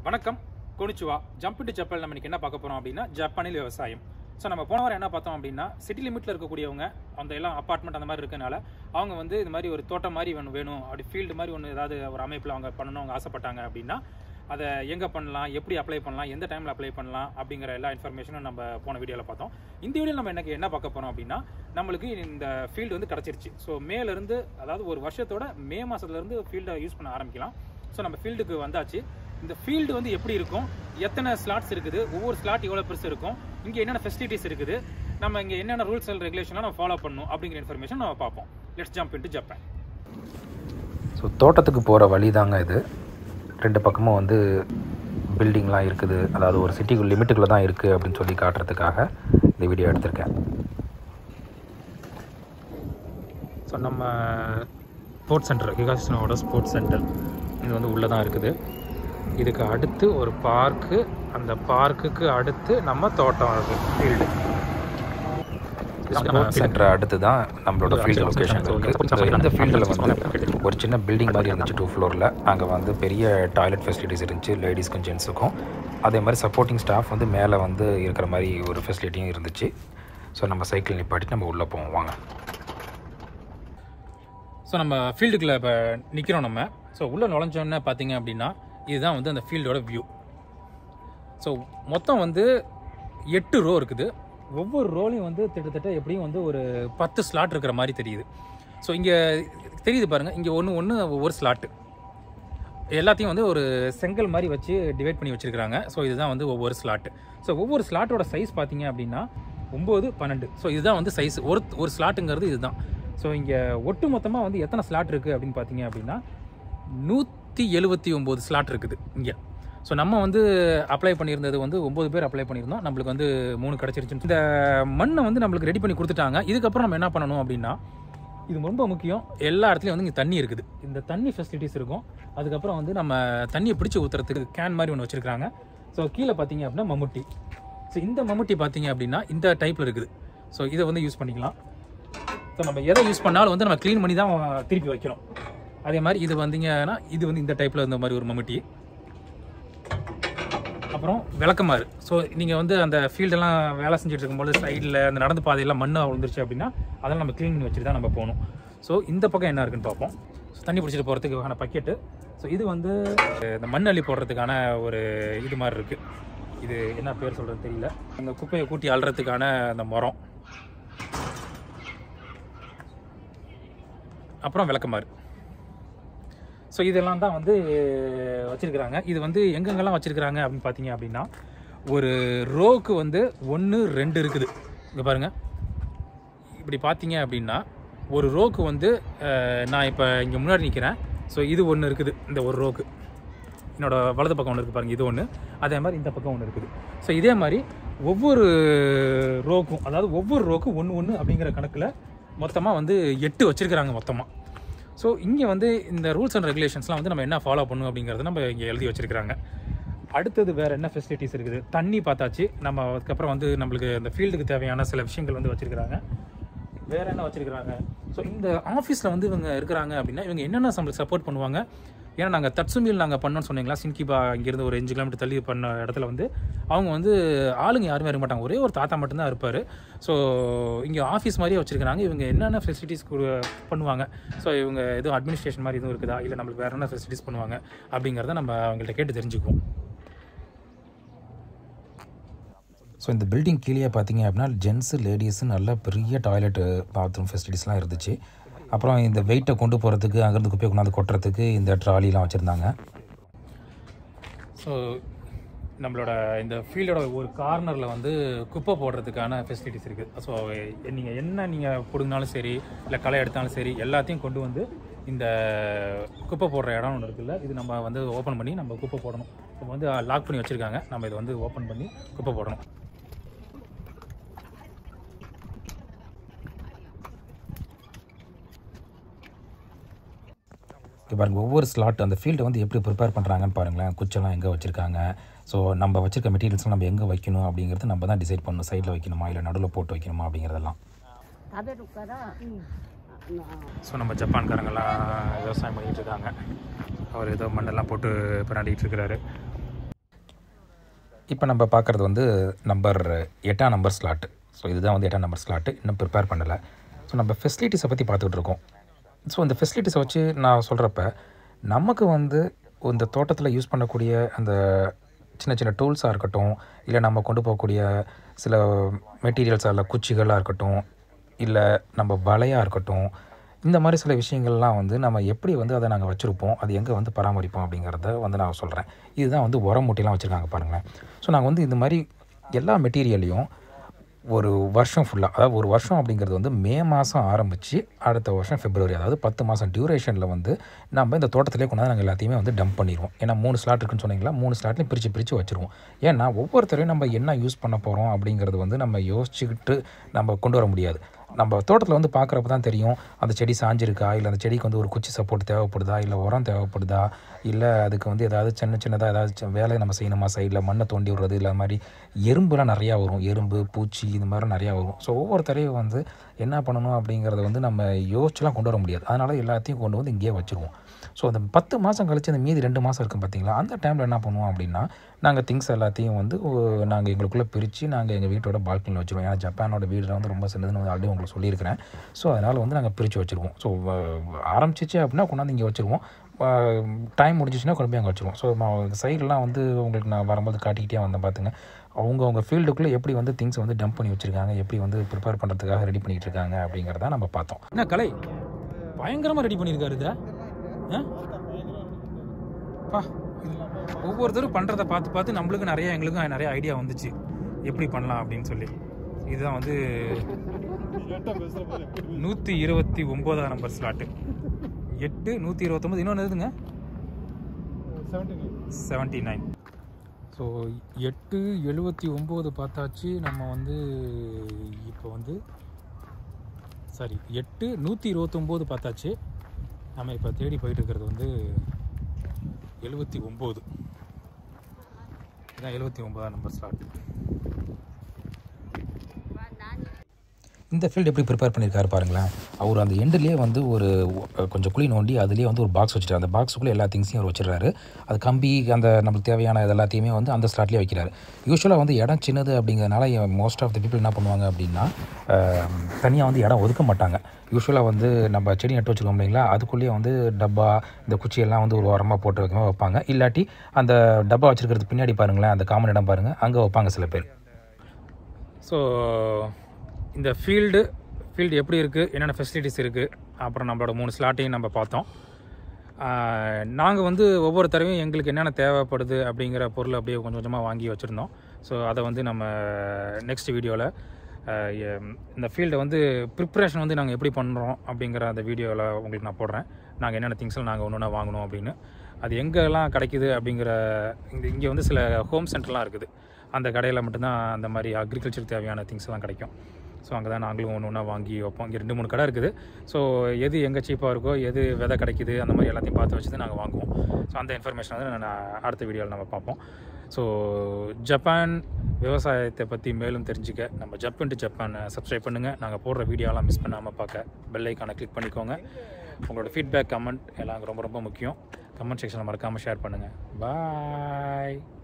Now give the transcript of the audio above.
வணக்கம் கொனிச்சுவா jump to Japan நம்ம இன்னைக்கு என்ன பார்க்க போறோம் அப்படின்னா ஜப்பானில் விவசாயம் ஸோ நம்ம போன வாரம் என்ன பார்த்தோம் அப்படின்னா சிட்டி லிமிட்ல இருக்கக்கூடியவங்க அந்த எல்லாம் அப்பார்ட்மெண்ட் அந்த மாதிரி இருக்கனால அவங்க வந்து இது மாதிரி ஒரு தோட்டம் மாதிரி ஒன்று வேணும் அப்படி ஃபீல்டு மாதிரி ஒன்று ஏதாவது ஒரு அமைப்பில் அவங்க பண்ணணும் அவங்க ஆசைப்பட்டாங்க அப்படின்னா அதை எங்கே பண்ணலாம் எப்படி அப்ளை பண்ணலாம் எந்த டைமில் அப்ளை பண்ணலாம் அப்படிங்கிற எல்லா இன்ஃபர்மேஷனும் நம்ம போன வீடியோவில் பார்த்தோம் இந்த வீடியோவில் நம்ம எனக்கு என்ன பார்க்க போகிறோம் அப்படின்னா நம்மளுக்கு இந்த ஃபீல்டு வந்து கிடச்சிருச்சு ஸோ மேலேருந்து அதாவது ஒரு வருஷத்தோட மே மாதத்துலேருந்து ஃபீல்டை யூஸ் பண்ண ஆரம்பிக்கலாம் ஸோ நம்ம ஃபீல்டுக்கு வந்தாச்சு இந்த ஃபீல்டு வந்து எப்படி இருக்கும் எத்தனை ஸ்லாட்ஸ் இருக்குது ஒவ்வொரு ஸ்லாட் எவ்வளோ பெருசு இருக்கும் இங்கே என்னென்ன ஃபெசிலிட்டிஸ் இருக்குது நம்ம இங்கே என்னென்ன ரூல்ஸ் அண்ட் ரெகுலேஷன்லாம் நம்ம ஃபாலோ பண்ணணும் அப்படிங்கிற இன்ஃபர்மேஷன் நம்ம பார்ப்போம் let's jump into Japan so தோட்டத்துக்கு போகிற வழி தாங்க இது ரெண்டு பக்கமும் வந்து பில்டிங்லாம் இருக்குது அதாவது ஒரு சிட்டிக்கு லிமிட்டுக்குள்ளே தான் இருக்குது அப்படின்னு சொல்லி காட்டுறதுக்காக இந்த வீடியோ எடுத்திருக்கேன் ஸோ நம்ம ஸ்போர்ட்ஸ் சென்டர் ஹிகாசினோட ஸ்போர்ட்ஸ் சென்டர் இது வந்து உள்ளே தான் இருக்குது இதுக்கு அடுத்து ஒரு பார்க்கு அந்த பார்க்குக்கு அடுத்து நம்ம தோட்டம் இருக்குது ஃபீல்டு சென்டர் அடுத்து தான் நம்மளோட ஃபீல்டு லொக்கேஷன் இருக்குது இந்த ஃபீல்டில் வந்து ஒரு சின்ன பில்டிங் மாதிரி இருந்துச்சு டூ ஃப்ளோரில் அங்கே வந்து பெரிய டாய்லெட் ஃபெசிலிட்டிஸ் இருந்துச்சு லேடிஸ்க்கும் ஜென்ஸுக்கும் அதே மாதிரி சப்போர்ட்டிங் ஸ்டாஃப் வந்து மேலே வந்து இருக்கிற மாதிரி ஒரு ஃபெசிலிட்டியும் இருந்துச்சு ஸோ நம்ம சைக்கிள் நிப்பாட்டி நம்ம உள்ளே போவோம் வாங்க ஸோ நம்ம ஃபீல்டுக்குள்ளே இப்போ நிற்கிறோம் நம்ம ஸோ உள்ளே நுழைஞ்சோன்னே பார்த்தீங்க அப்படின்னா இதுதான் வந்து அந்த ஃபீல்டோட வியூ ஸோ மொத்தம் வந்து எட்டு ரோ இருக்குது ஒவ்வொரு ரோலையும் வந்து கிட்டத்தட்ட எப்படியும் வந்து ஒரு பத்து ஸ்லாட் இருக்கிற மாதிரி தெரியுது ஸோ இங்கே தெரியுது பாருங்கள் இங்கே ஒன்று ஒன்று ஒவ்வொரு ஸ்லாட்டு எல்லாத்தையும் வந்து ஒரு செங்கல் மாதிரி வச்சு டிவைட் பண்ணி வச்சிருக்காங்க ஸோ இதுதான் வந்து ஒவ்வொரு ஸ்லாட்டு ஸோ ஒவ்வொரு ஸ்லாட்டோட சைஸ் பார்த்தீங்க அப்படின்னா ஒம்பது பன்னெண்டு ஸோ இதுதான் வந்து சைஸ் ஒரு ஒரு ஸ்லாட்டுங்கிறது இதுதான் ஸோ இங்கே ஒட்டு மொத்தமாக வந்து எத்தனை ஸ்லாட் இருக்குது அப்படின்னு பார்த்தீங்க அப்படின்னா நூற்றி எழுபத்தி ஒம்பது ஸ்லாட் இருக்குது இங்கே ஸோ நம்ம வந்து அப்ளை பண்ணியிருந்தது வந்து ஒம்பது பேர் அப்ளை பண்ணியிருந்தோம் நம்மளுக்கு வந்து மூணு கிடச்சிருச்சு இந்த மண்ணை வந்து நம்மளுக்கு ரெடி பண்ணி கொடுத்துட்டாங்க இதுக்கப்புறம் நம்ம என்ன பண்ணணும் அப்படின்னா இது ரொம்ப முக்கியம் எல்லா இடத்துலையும் வந்து இங்கே தண்ணி இருக்குது இந்த தண்ணி ஃபெசிலிட்டிஸ் இருக்கும் அதுக்கப்புறம் வந்து நம்ம தண்ணியை பிடிச்சி ஊற்றுறதுக்கு கேன் மாதிரி ஒன்று வச்சுருக்காங்க ஸோ கீழே பார்த்தீங்க அப்படின்னா மம்முட்டி ஸோ இந்த மம்முட்டி பார்த்தீங்க அப்படின்னா இந்த டைப்பில் இருக்குது ஸோ இதை வந்து யூஸ் பண்ணிக்கலாம் ஸோ நம்ம எதை யூஸ் பண்ணாலும் வந்து நம்ம க்ளீன் பண்ணி தான் திருப்பி வைக்கிறோம் அதே மாதிரி இது வந்தீங்கன்னா இது வந்து இந்த டைப்பில் இருந்த மாதிரி ஒரு மம்முட்டி அப்புறம் விளக்கமாறு ஸோ நீங்கள் வந்து அந்த ஃபீல்டெல்லாம் வேலை செஞ்சுட்டு இருக்கும்போது சைடில் அந்த நடந்து பாதையெல்லாம் மண்ணு விழுந்துருச்சு அப்படின்னா அதெல்லாம் நம்ம க்ளீன் பண்ணி வச்சுட்டு தான் நம்ம போகணும் ஸோ இந்த பக்கம் என்ன இருக்குன்னு பார்ப்போம் ஸோ தண்ணி பிடிச்சிட்டு போகிறதுக்கான பக்கெட்டு ஸோ இது வந்து இந்த மண் அள்ளி போடுறதுக்கான ஒரு இது மாதிரி இருக்குது இது என்ன பேர் சொல்கிறது தெரியல அந்த குப்பையை கூட்டி அள்ளுறதுக்கான அந்த மரம் அப்புறம் விளக்கமாறு ஸோ இதெல்லாம் தான் வந்து வச்சுருக்கிறாங்க இது வந்து எங்கெங்கெல்லாம் வச்சுருக்கிறாங்க அப்படின்னு பார்த்தீங்க அப்படின்னா ஒரு ரோக்கு வந்து ஒன்று ரெண்டு இருக்குது இங்கே பாருங்கள் இப்படி பார்த்தீங்க அப்படின்னா ஒரு ரோக்கு வந்து அஹ், நான் இப்போ இங்கே முன்னாடி நிற்கிறேன் ஸோ இது ஒன்று இருக்குது இந்த ஒரு ரோக்கு என்னோட வலது பக்கம் ஒன்று இருக்குது பாருங்கள் இது ஒன்று அதே மாதிரி இந்த பக்கம் ஒன்று இருக்குது ஸோ இதே மாதிரி ஒவ்வொரு ரோக்கும் அதாவது ஒவ்வொரு ரோக்கும் ஒன்று ஒன்று அப்படிங்கிற கணக்கில் மொத்தமாக வந்து எட்டு வச்சுருக்கிறாங்க மொத்தமாக ஸோ இங்கே வந்து இந்த ரூல்ஸ் அண்ட் ரெகுலேஷன்ஸ்லாம் வந்து நம்ம என்ன ஃபாலோ பண்ணணும் அப்படிங்கிறத நம்ம இங்கே எழுதி வச்சிருக்கிறாங்க அடுத்தது வேறு என்ன ஃபெசிலிட்டிஸ் இருக்குது தண்ணி பார்த்தாச்சு நம்ம அதுக்கப்புறம் வந்து நம்மளுக்கு இந்த ஃபீல்டுக்கு தேவையான சில விஷயங்கள் வந்து வச்சிருக்கிறாங்க வேற என்ன வச்சிருக்கிறாங்க ஸோ இந்த ஆஃபீஸில் வந்து இவங்க இருக்கிறாங்க அப்படின்னா இவங்க என்னென்ன நம்மளுக்கு சப்போர்ட் பண்ணுவாங்க ஏன்னா நாங்கள் தட்சுமில் நாங்கள் பண்ணோம்னு சொன்னீங்களா சின்கிபா இங்கேருந்து ஒரு அஞ்சு கிலோமீட்டர் தள்ளி பண்ண இடத்துல வந்து அவங்க வந்து ஆளுங்க யாருமே இருக்க மாட்டாங்க ஒரே ஒரு தாத்தா மட்டும்தான் இருப்பார் ஸோ இங்கே ஆஃபீஸ் மாதிரியே வச்சிருக்கிறாங்க இவங்க என்னென்ன ஃபெசிலிட்டிஸ் பண்ணுவாங்க ஸோ இவங்க எதுவும் அட்மினிஸ்ட்ரேஷன் மாதிரி எதுவும் இருக்குதா இல்லை நம்மளுக்கு வேறு என்ன ஃபெசிலிட்டிஸ் பண்ணுவாங்க அப்படிங்கிறத நம்ம அவங்கள்ட்ட கேட்டு தெரிஞ்சுக்குவோம் ஸோ இந்த பில்டிங் கீழே பார்த்தீங்க அப்படின்னா ஜென்ஸு லேடிஸு நல்ல பெரிய டாய்லெட்டு பாத்ரூம் ஃபெசிலிட்டிஸ்லாம் இருந்துச்சு அப்புறம் இந்த வெயிட்டை கொண்டு போகிறதுக்கு அங்கேருந்து குப்பையை கொண்டாந்து கொட்டுறதுக்கு இந்த ட்ராலிலாம் வச்சுருந்தாங்க ஸோ நம்மளோட இந்த ஃபீல்டோட ஒரு கார்னரில் வந்து குப்பை போடுறதுக்கான ஃபெசிலிட்டிஸ் இருக்குது ஸோ நீங்கள் என்ன நீங்கள் பிடுங்கினாலும் சரி இல்லை களை எடுத்தாலும் சரி எல்லாத்தையும் கொண்டு வந்து இந்த குப்பை போடுற இடம் ஒன்று இருக்குல்ல இது நம்ம வந்து ஓப்பன் பண்ணி நம்ம குப்பை போடணும் இப்போ வந்து லாக் பண்ணி வச்சுருக்காங்க நம்ம இதை வந்து ஓப்பன் பண்ணி குப்பை போடணும் இப்போ பாருங்கள் ஒவ்வொரு ஸ்லாட் அந்த ஃபீல்டை வந்து எப்படி ப்ரிப்பேர் பண்ணுறாங்கன்னு பாருங்களேன் குச்செல்லாம் எங்கே வச்சுருக்காங்க ஸோ நம்ம வச்சிருக்க மெட்டீரியல்ஸ்லாம் நம்ம எங்கே வைக்கணும் அப்படிங்கிறது நம்ம தான் டிசைட் பண்ணணும் சைடில் வைக்கணுமா இல்லை நடுவில் போட்டு வைக்கணுமா அப்படிங்கிறதெல்லாம் 食べるから、あの ஸோ நம்ம ஜப்பான்காரங்கெல்லாம் விவசாயம் பண்ணிகிட்டு இருக்காங்க அவர் ஏதோ மண்ணெல்லாம் போட்டு இப்போ நடிகிட்டு இருக்கிறாரு இப்போ நம்ம பார்க்குறது வந்து நம்பர் எட்டாம் நம்பர் ஸ்லாட்டு ஸோ இதுதான் வந்து எட்டாம் நம்பர் ஸ்லாட்டு இன்னும் ப்ரிப்பேர் பண்ணலை ஸோ நம்ம ஃபெசிலிட்டிஸை பற்றி பார்த்துக்கிட்டு இருக்கோம் ஸோ இந்த ஃபெசிலிட்டிஸை வச்சு நான் சொல்கிறப்ப நமக்கு வந்து இந்த தோட்டத்தில் யூஸ் பண்ணக்கூடிய அந்த சின்ன சின்ன டூல்ஸாக இருக்கட்டும் இல்லை நம்ம கொண்டு போகக்கூடிய சில மெட்டீரியல்ஸாக இல்லை குச்சிகளாக இருக்கட்டும் இல்லை நம்ம வலையாக இருக்கட்டும் இந்த மாதிரி சில விஷயங்கள்லாம் வந்து நம்ம எப்படி வந்து அதை நாங்கள் வச்சுருப்போம் அது எங்கே வந்து பராமரிப்போம் அப்படிங்கிறத வந்து நான் சொல்கிறேன் இதுதான் வந்து உரம் மூட்டையெல்லாம் வச்சுருக்காங்க பாருங்களேன் ஸோ நாங்கள் வந்து இந்த மாதிரி எல்லா மெட்டீரியலையும் ஒரு வருஷம் ஃபுல்லாக அதாவது ஒரு வருஷம் அப்படிங்கிறது வந்து மே மாதம் ஆரம்பித்து அடுத்த வருஷம் பிப்ரவரி அதாவது பத்து மாதம் டியூரேஷனில் வந்து நம்ம இந்த தோட்டத்திலே கொண்டாந்து நாங்கள் எல்லாத்தையுமே வந்து டம்ப் பண்ணிடுவோம் ஏன்னா மூணு ஸ்லாட் இருக்குன்னு சொன்னீங்களா மூணு ஸ்லாட்லையும் பிரித்து பிரித்து வச்சுருவோம் ஏன்னா ஒவ்வொருத்தரையும் நம்ம என்ன யூஸ் பண்ண போகிறோம் அப்படிங்கிறது வந்து நம்ம யோசிச்சுக்கிட்டு நம்ம கொண்டு வர முடியாது நம்ம தோட்டத்தில் வந்து பார்க்குறப்ப தான் தெரியும் அந்த செடி சாஞ்சிருக்கா இல்லை அந்த செடிக்கு வந்து ஒரு குச்சி சப்போர்ட் தேவைப்படுதா இல்லை உரம் தேவைப்படுதா இல்லை அதுக்கு வந்து ஏதாவது சின்ன சின்னதாக ஏதாவது சி- வேலையை நம்ம செய்யணுமா சைடில் மண்ணை தோண்டி விடுறது இல்லை அது மாதிரி எறும்புலாம் நிறையா வரும் எறும்பு பூச்சி இது மாதிரி நிறையா வரும் ஸோ ஒவ்வொருத்தரையும் வந்து என்ன பண்ணணும் அப்படிங்கிறத வந்து நம்ம யோசிச்சுலாம் கொண்டு வர முடியாது அதனால் எல்லாத்தையும் கொண்டு வந்து இங்கேயே வச்சுருவோம் ஸோ அந்த பத்து மாதம் கழிச்சு அந்த மீதி ரெண்டு மாதம் இருக்கும் பார்த்தீங்களா அந்த டைமில் என்ன பண்ணுவோம் அப்படின்னா நாங்கள் திங்ஸ் எல்லாத்தையும் வந்து நாங்கள் எங்களுக்குள்ளே பிரித்து நாங்கள் எங்கள் வீட்டோட பால்கனியில் வச்சுருவோம் ஏன்னா ஜப்பானோட வீடு வந்து ரொம்ப சின்னதுன்னு வந்து ஆல்ரெடி உங்களுக்கு சொல்லியிருக்கிறேன் ஸோ அதனால் வந்து நாங்கள் பிரித்து வச்சுருவோம் ஸோ ஆரம்பிச்சிச்சு அப்படின்னா கொண்டாந்து இங்கே வச்சுருவோம் டைம் முடிஞ்சிச்சுன்னா கொண்டு போய் அங்கே வச்சுருவோம் ஸோ சைடெலாம் வந்து உங்களுக்கு நான் வரும்போது காட்டிக்கிட்டே வந்தேன் பார்த்துங்க அவங்க அவங்க ஃபீல்டுக்குள்ளே எப்படி வந்து திங்ஸ் வந்து டம்ப் பண்ணி வச்சுருக்காங்க எப்படி வந்து ப்ரிப்பேர் பண்ணுறதுக்காக ரெடி பண்ணிகிட்டு இருக்காங்க அப்படிங்கிறத நம்ம பார்த்தோம் என்ன கலை பயங்கரமாக ரெடி பண்ணியிருக்காரு இதை ஆ? பா ஒவ்வொருத்தரும் பண்ணுறதை பார்த்து பார்த்து நம்மளுக்கு நிறைய எங்களுக்கும் நிறைய ஐடியா வந்துச்சு எப்படி பண்ணலாம் அப்படின்னு சொல்லி இதுதான் வந்து நூற்றி இருபத்தி ஒம்போதாம் நம்பர் ஸ்லாட்டு எட்டு நூற்றி இருபத்தொம்பது இன்னொன்று எதுங்க செவன்ட்டி நைன் ஸோ எட்டு எழுபத்தி ஒம்பது பார்த்தாச்சு நம்ம வந்து இப்போ வந்து சாரி எட்டு நூற்றி இருபத்தொம்போது பார்த்தாச்சு நம்ம இப்போ தேடி போயிட்டு இருக்கிறது வந்து எழுபத்தி ஒம்பது இதான் எழுபத்தி ஒம்பதாம் நம்பர் ஸ்லாட் இந்த ஃபீல்டு எப்படி ப்ரிப்பேர் பண்ணியிருக்காரு பாருங்களேன் அவர் அந்த எண்டுலேயே வந்து ஒரு அஹ், கொஞ்சம் குழி நோண்டி அதுலேயே வந்து ஒரு பாக்ஸ் வச்சுட்டாரு அந்த பாக்ஸுக்குள்ளே எல்லா திங்ஸையும் அவர் வச்சிடுறாரு அது கம்பி அந்த நம்மளுக்கு தேவையான இது எல்லாத்தையுமே வந்து அந்த ஸ்லாட்லேயே வைக்கிறாரு யூஸ்வலாக வந்து இடம் சின்னது அப்படிங்கிறதுனால மோஸ்ட் ஆஃப் த பீப்புள் என்ன பண்ணுவாங்க அப்படின்னா தனியாக வந்து இடம் ஒதுக்க மாட்டாங்க யூஸ்வலாக வந்து நம்ம செடி நட்டு வச்சுருக்கோம் இல்லைங்களா அதுக்குள்ளேயே வந்து டப்பா இந்த குச்சியெல்லாம் வந்து ஒரு ஓரமாக போட்டு வைக்கமா வைப்பாங்க இல்லாட்டி அந்த டப்பா வச்சிருக்கிறது பின்னாடி பாருங்களேன் அந்த காமன் இடம் பாருங்கள் அங்கே வைப்பாங்க சில பேர் ஸோ இந்த ஃபீல்டு ஃபீல்டு எப்படி இருக்குது என்னென்ன ஃபெசிலிட்டிஸ் இருக்குது அப்புறம் நம்மளோட மூணு ஸ்லாட்டையும் நம்ம பார்த்தோம் நாங்கள் வந்து ஒவ்வொரு தடவையும் எங்களுக்கு என்னென்ன தேவைப்படுது அப்படிங்கிற பொருள் அப்படியே கொஞ்சம் கொஞ்சமாக வாங்கி வச்சுருந்தோம் ஸோ அதை வந்து நம்ம நெக்ஸ்ட் வீடியோவில் இந்த ஃபீல்டை வந்து ப்ரிப்ரேஷன் வந்து நாங்கள் எப்படி பண்ணுறோம் அப்படிங்கிற அந்த வீடியோவில் உங்களுக்கு நான் போடுறேன் நாங்கள் என்னென்ன திங்ஸ்லாம் நாங்கள் ஒன்று ஒன்றா வாங்கணும் அப்படின்னு அது எங்கெல்லாம் கிடைக்குது அப்படிங்கிற இந்த இங்கே வந்து சில ஹோம் சென்டர்லாம் இருக்குது அந்த கடையில் மட்டும்தான் அந்த மாதிரி அக்ரிகல்ச்சர் தேவையான திங்ஸ் எல்லாம் கிடைக்கும் ஸோ அங்கே தான் நாங்களும் ஒன்று ஒன்றா வாங்கி வைப்போம் இங்கே ரெண்டு மூணு கடை இருக்குது ஸோ எது எங்கே சீப்பாக இருக்கோ எது விதை கிடைக்குது அந்த மாதிரி எல்லாத்தையும் பார்த்து வச்சு தான் நாங்கள் வாங்குவோம் ஸோ அந்த இன்ஃபர்மேஷன் வந்து நான் அடுத்த வீடியோவில் நம்ம பார்ப்போம் ஸோ ஜப்பான் விவசாயத்தை பற்றி மேலும் தெரிஞ்சுக்க நம்ம ஜப்பன் டு ஜப்பானை சப்ஸ்கிரைப் பண்ணுங்கள் நாங்கள் போடுற வீடியோலாம் மிஸ் பண்ணாமல் பார்க்க பெல் ஐக்கானை கிளிக் பண்ணிக்கோங்க உங்களோட ஃபீட்பேக் கமெண்ட் எல்லாம் ரொம்ப ரொம்ப முக்கியம் கமெண்ட் செக்ஷனில் மறக்காமல் ஷேர் பண்ணுங்கள் பாய்